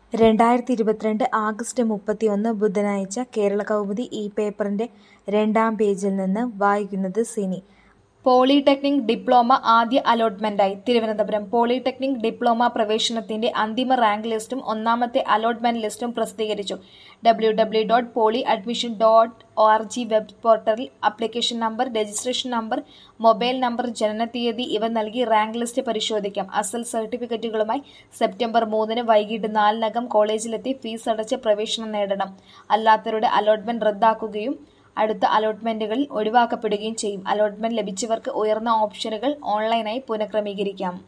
രണ്ടായിരത്തി ഇരുപത്തിരണ്ട് ആഗസ്റ്റ് മുപ്പത്തിയൊന്ന് ബുധനാഴ്ച കേരളകൗമുദി ഈ പേപ്പറിന്റെ രണ്ടാം പേജിൽ നിന്ന് വായിക്കുന്നത് സിനി പോളിടെക്നിക് ഡിപ്ലോമ ആദ്യ അലോട്ട്മെന്റായി തിരുവനന്തപുരം പോളിടെക്നിക് ഡിപ്ലോമ പ്രവേശനത്തിന്റെ അന്തിമ റാങ്ക് ലിസ്റ്റും ഒന്നാമത്തെ അലോട്ട്മെന്റ് ലിസ്റ്റും പ്രസിദ്ധീകരിച്ചു W W dot poly admission dot O R G web പോർട്ടലിൽ application number registration number mobile number ജനനത്തീയതി ഇവ നൽകി റാങ്ക് ലിസ്റ്റ് പരിശോധിക്കാം അസൽ സർട്ടിഫിക്കറ്റുകളുമായി സെപ്റ്റംബർ മൂന്നിന് വൈകിട്ട് നാലിനകം കോളേജിലെത്തി ഫീസ് അടച്ച് പ്രവേശനം നേടണം അല്ലാത്തവരുടെ അലോട്ട്മെന്റ് റദ്ദാക്കുകയും അടുത്ത അലോട്ട്മെന്റുകളിൽ ഒഴിവാക്കപ്പെടുകയും ചെയ്യും അലോട്ട്മെന്റ് ലഭിച്ചവർക്ക് ഉയർന്ന ഓപ്ഷനുകൾ ഓൺലൈനായി പുനഃക്രമീകരിക്കാം